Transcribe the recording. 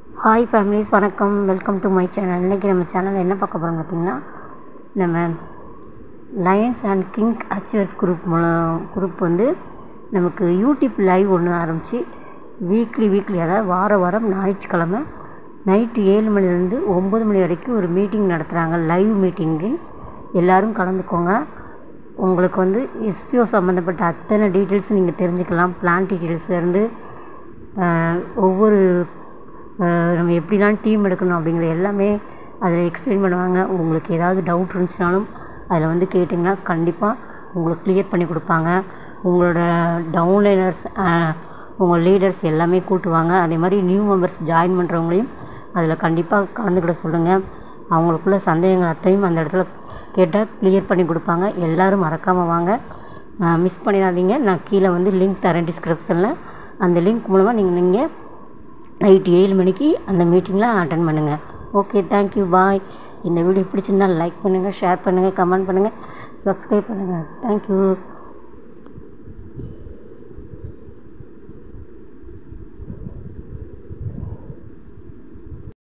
hi families வணக்கம் welcome to my channel இன்றைக்கி நம்ம சேனலில் என்ன பார்க்க போகிறோம் பார்த்திங்கன்னா நம்ம lions and king achievers group மூலம் குரூப் வந்து நமக்கு யூடியூப் லைவ் ஒன்று ஆரம்பித்து வீக்லி வீக்லி அதாவது வார வாரம் ஞாயிற்றுக்கிழமை நைட்டு ஏழு மணிலேருந்து ஒம்பது மணி வரைக்கும் ஒரு மீட்டிங் நடத்துகிறாங்க லைவ் மீட்டிங்கு எல்லோரும் கலந்துக்கோங்க உங்களுக்கு வந்து எஸ்பிஓ சம்மந்தப்பட்ட அத்தனை டீட்டெயில்ஸும் நீங்கள் தெரிஞ்சுக்கலாம் பிளான் டீட்டெயில்ஸ்லேருந்து ஒவ்வொரு அஹ், நம்ம எப்படிலாம் டீம் எடுக்கணும் அப்படிங்கிறது எல்லாமே அதில் எக்ஸ்பிளைன் பண்ணுவாங்க உங்களுக்கு ஏதாவது டவுட் இருந்துச்சுனாலும் அதில் வந்து கேட்டிங்கன்னா கண்டிப்பாக உங்களுக்கு கிளியர் பண்ணி கொடுப்பாங்க உங்களோட டவுன்லைனர்ஸ் உங்கள் லீடர்ஸ் எல்லாமே கூட்டுவாங்க அதே மாதிரி நியூ மெம்பர்ஸ் ஜாயின் பண்ணுறவங்களையும் அதில் கண்டிப்பாக கலந்துக்கிட சொல்லுங்கள் அவங்களுக்குள்ள சந்தேகங்கள் அத்தையும் அந்த இடத்துல கேட்டால் கிளியர் பண்ணி கொடுப்பாங்க எல்லோரும் மறக்காமல் வாங்க மிஸ் பண்ணிடாதீங்க நான் கீழே வந்து லிங்க் தரேன் டிஸ்கிரிப்ஷனில் அந்த லிங்க் மூலமாக நீங்கள் நீங்கள் நைட் ஏழு மணிக்கு அந்த மீட்டிங்கில் அட்டன் பண்ணுங்கள் ஓகே தேங்க்யூ பாய் இந்த வீடியோ பிடிச்சிருந்தால் லைக் பண்ணுங்கள் ஷேர் பண்ணுங்கள் கமெண்ட் பண்ணுங்கள் சப்ஸ்கிரைப் பண்ணுங்கள் தேங்க்யூ